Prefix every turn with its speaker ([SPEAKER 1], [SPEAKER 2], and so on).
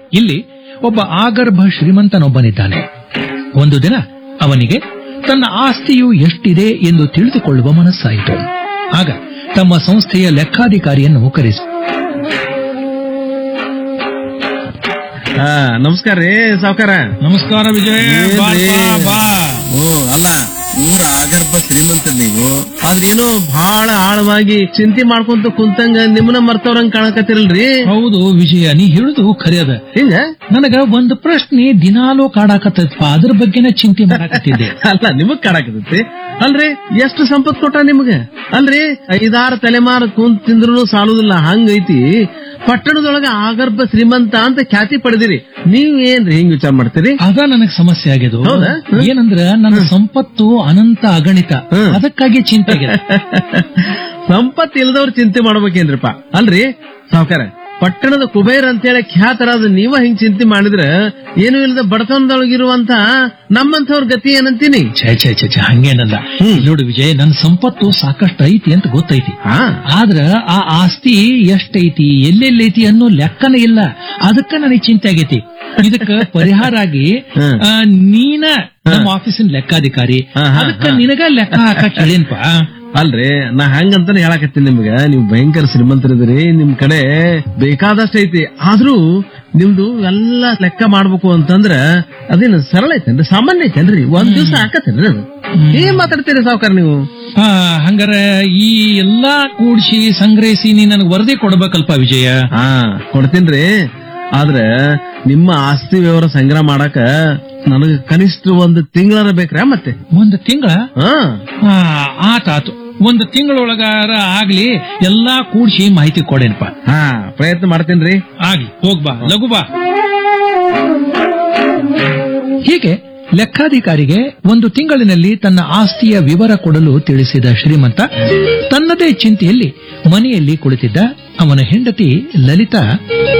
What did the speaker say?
[SPEAKER 1] ಇಲ್ಲಿ ಒಬ್ಬ ಆಗರ್ಭ ಶ್ರೀಮಂತನೊಬ್ಬನಿದ್ದಾನೆ ಒಂದು ದಿನ ಅವನಿಗೆ ತನ್ನ ಆಸ್ತಿಯು ಎಷ್ಟಿದೆ ಎಂದು ತಿಳಿದುಕೊಳ್ಳುವ ಮನಸ್ಸಾಯಿತು ಆಗ ತಮ್ಮ ಸಂಸ್ಥೆಯ ಲೆಕ್ಕಾಧಿಕಾರಿಯನ್ನು ಕರೆಸಿ
[SPEAKER 2] ಹಾ ನಮಸ್ಕಾರ ರೀ ಸಾವ್ಕಾರ
[SPEAKER 1] ನಮಸ್ಕಾರ ವಿಜಯ್ ಬಾ, ಬಾ, ಬಾ.
[SPEAKER 2] ಓ ಅಲ್ಲ ಊರ ಆಗರ್ಭ ಶ್ರೀಮಂತ ನೀವು ಆದ್ರೇನೋ ಬಹಳ ಆಳವಾಗಿ ಚಿಂತೆ ಮಾಡ್ಕೊಂತ ಕುಂತಂಗ ನಿಮ್ಮನ್ನ ಮರ್ತವ್ರಂಗ್ ಕಾಣಕತ್ತಿರಲ್ರಿ
[SPEAKER 1] ಹೌದು ವಿಜಯ ನೀ ಹೇಳುದು ಖರೆ ಅದ
[SPEAKER 2] ಹಿಂಗ
[SPEAKER 1] ನನಗ ಒಂದು ಪ್ರಶ್ನೆ ದಿನಾಲೂ ಕಾಡಾಕತ್ತಪ್ಪ ಅದ್ರ ಬಗ್ಗೆನೇ ಚಿಂತೆ ಮಾಡಾಕತ್ತಿದ್ದೆ
[SPEAKER 2] ಅಲ್ಲ ನಿಮಗ್ ಕಾಡಕತ್ತೈತಿ ಅಲ್ರಿ ಎಷ್ಟು ಸಂಪತ್ ಕೊಟ್ಟ ನಿಮ್ಗೆ ಅಲ್ರಿ ಐದಾರು ತಲೆಮಾರು ಕುಂತ್ ತಿಂದ್ರು ಸಾಲುದಿಲ್ಲ ಹಂಗೈತಿ ಪಟ್ಟಣದೊಳಗ ಆಗರ್ಭ ಶ್ರೀಮಂತ ಅಂತ ಖ್ಯಾತಿ ಪಡೆದಿರಿ ನೀವ್ ಏನ್ರಿ ಹಿಂಗ್ ವಿಚಾರ ಮಾಡ್ತೀರಿ
[SPEAKER 1] ಅದ ನನಗ್ ಸಮಸ್ಯೆ ಆಗ್ಯದು
[SPEAKER 2] ಹೌದಾ? ಹ್ಮ್.
[SPEAKER 1] ಏನಂದ್ರ ನನ್ನ ಸಂಪತ್ತು ಅನಂತ ಅಗಣಿತ
[SPEAKER 2] ಹ್ಮ್.
[SPEAKER 1] ಅದಕ್ಕಾಗಿ ಚಿಂತೆ ಆಗ್ಯದ
[SPEAKER 2] ಸಂಪತ್ ಇಲ್ದವ್ರು ಚಿಂತೆ ಮಾಡ್ಬೇಕೇನ್ರಿಪ್ಪ ಅಲ್ರಿ ಸಾವ್ಕಾರ ಪಟ್ಟಣದ ಕುಬೇರ್ ಅಂತೇಳಿ ಖ್ಯಾತರಾದ ನೀವ ಹಿಂಗ್ ಚಿಂತೆ ಮಾಡಿದ್ರ ಏನು ಇಲ್ಲದ ಬಡತನದೊಳಗಿರುವಂತ ನಮ್ಮಂಥವ್ರ ಗತಿ ಏನಂತೀನಿ
[SPEAKER 1] ಛೇ ಛೇ ಛೇ ಛೇ, ಹಂಗೇನಲ್ಲ
[SPEAKER 2] ಹ್ಮ್.
[SPEAKER 1] ನೋಡು ವಿಜಯ್ ನನ್ನ ಸಂಪತ್ತು ಸಾಕಷ್ಟು ಐತಿ ಅಂತ ಗೊತ್ತೈತಿ
[SPEAKER 2] ಹಾ
[SPEAKER 1] ಆದ್ರ ಆ ಆಸ್ತಿ ಎಷ್ಟೈತಿ ಎಲ್ಲೆಲ್ಲೈತಿ ಅನ್ನೋ ಲೆಕ್ಕನ ಇಲ್ಲ ಅದಕ್ಕ ನನಗೆ ಚಿಂತೆ ಆಗೈತಿ ಇದಕ್ಕ ಪರಿಹಾರ ಆಗಿ
[SPEAKER 2] ಹ್ಮ್.
[SPEAKER 1] ಆ, ನೀನ ನಮ್ಮ ಆಫೀಸಿನ ಲೆಕ್ಕಾಧಿಕಾರಿ
[SPEAKER 2] ಹಾ, ಹಾ,
[SPEAKER 1] ಅದಕ್ಕ
[SPEAKER 2] ಹಾ.
[SPEAKER 1] ನಿನಗ ಲೆಕ್ಕ ಹಾಕಕ್ ಹೇಳೇನ್ಪ
[SPEAKER 2] ಅಲ್ರಿ ನಾ ಹಂಗಂತಾನೆ ಹೇಳಕತ್ತೀನಿ ನಿಮ್ಗ ನೀವು ಭಯಂಕರ ಶ್ರೀಮಂತರಿದ್ರಿ ನಿಮ್ ಕಡೆ ಬೇಕಾದಷ್ಟು ಐತಿ ಆದ್ರೂ ನಿಮ್ದು ಎಲ್ಲ ಲೆಕ್ಕ ಮಾಡ್ಬೇಕು ಅಂತಂದ್ರ ಅದೇನು ಸರಳ ಐತೇನ್ರಿ ಸಾಮಾನ್ಯ ಐತೇನ್ರಿ ಒಂದ್ ದಿವ್ಸ ಹಾಕತ್ತೇನ್ರಿ ಅದು ಏನ್ ಮಾತಾಡ್ತೀರಿ ಸಾವ್ಕಾರ ನೀವು
[SPEAKER 1] ಆ, ಹಂಗಾರ ಈ ಎಲ್ಲಾ ಕೂಡ್ಸಿ ಸಂಗ್ರಹಿಸಿ ನೀ ನನಗ್ ವರದಿ ಕೊಡ್ಬೇಕಲ್ಪ ವಿಜಯ
[SPEAKER 2] ಹಾ ಕೊಡ್ತೀನ್ರಿ ಆದ್ರೆ ನಿಮ್ಮ ಆಸ್ತಿ ವ್ಯವಹಾರ ಸಂಗ್ರಹ ಮಾಡಾಕ ನನಗ ಕನಿಷ್ಠ ಒಂದು ತಿಂಗಳರ ಬೇಕ್ರಾ ಮತ್ತೆ
[SPEAKER 1] ಒಂದು ತಿಂಗಳ
[SPEAKER 2] ಹಾ
[SPEAKER 1] ಆತ ಆತು ಒಂದು ತಿಂಗಳೊಳಗಾರ ಆಗ್ಲಿ ಎಲ್ಲಾ ಕೂಡ್ಸಿ ಮಾಹಿತಿ ಕೊಡೇನ್ಪ
[SPEAKER 2] ಹಾ ಪ್ರಯತ್ನ ಮಾಡ್ತೇನ್ರಿ
[SPEAKER 1] ಆಗ್ಲಿ ಹೋಗ್ಬಾ ಲಘು ಬಾ ಹೀಗೆ ಲೆಕ್ಕಾಧಿಕಾರಿಗೆ ಒಂದು ತಿಂಗಳಿನಲ್ಲಿ ತನ್ನ ಆಸ್ತಿಯ ವಿವರ ಕೊಡಲು ತಿಳಿಸಿದ ಶ್ರೀಮಂತ ತನ್ನದೇ ಚಿಂತೆಯಲ್ಲಿ ಮನೆಯಲ್ಲಿ ಕುಳಿತಿದ್ದ ಅವನ ಹೆಂಡತಿ ಲಲಿತಾ